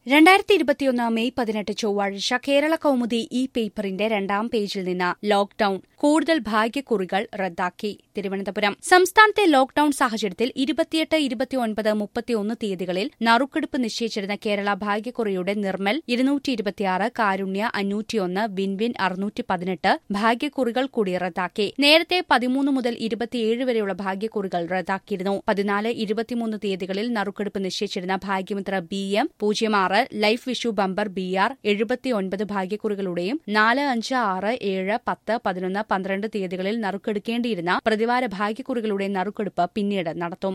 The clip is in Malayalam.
രണ്ടായിരത്തി ഇരുപത്തിയൊന്ന് മെയ് പതിനെട്ട് ചൊവ്വാഴ്ച കേരള കൗമുദി ഈ പേപ്പറിന്റെ രണ്ടാം പേജിൽ നിന്ന് ലോക്ഡൌൺ കൂടുതൽ ഭാഗ്യക്കുറികൾ റദ്ദാക്കി തിരുവനന്തപുരം സംസ്ഥാനത്തെ ലോക്ഡൌൺ സാഹചര്യത്തിൽ ഇരുപത്തിയെട്ട് ഇരുപത്തിയൊൻപത് മുപ്പത്തിയൊന്ന് തീയതികളിൽ നറുക്കെടുപ്പ് നിശ്ചയിച്ചിരുന്ന കേരള ഭാഗ്യക്കുറിയുടെ നിർമ്മൽ ഇരുന്നൂറ്റി ഇരുപത്തിയാറ് കാരുണ്യ അഞ്ഞൂറ്റിയൊന്ന് വിൻവിൻ അറുന്നൂറ്റി പതിനെട്ട് ഭാഗ്യക്കുറികൾ കൂടി റദ്ദാക്കി നേരത്തെ പതിമൂന്ന് മുതൽ ഇരുപത്തിയേഴ് വരെയുള്ള ഭാഗ്യക്കുറികൾ റദ്ദാക്കിയിരുന്നു പതിനാല് ഇരുപത്തിമൂന്ന് തീയതികളിൽ നറുക്കെടുപ്പ് നിശ്ചയിച്ചിരുന്ന ഭാഗ്യമിത്ര ബി എം പൂജ്യം ആറ് life Vishu bumper B R എഴുപത്തിയൊൻപത് ഭാഗ്യക്കുറികളുടെയും നാല് അഞ്ച് ആറ് ഏഴ് പത്ത് പതിനൊന്ന് പന്ത്രണ്ട് തീയതികളിൽ നറുക്കെടുക്കേണ്ടിയിരുന്ന പ്രതിവാര ഭാഗ്യക്കുറികളുടെ നറുക്കെടുപ്പ് പിന്നീട് നടത്തും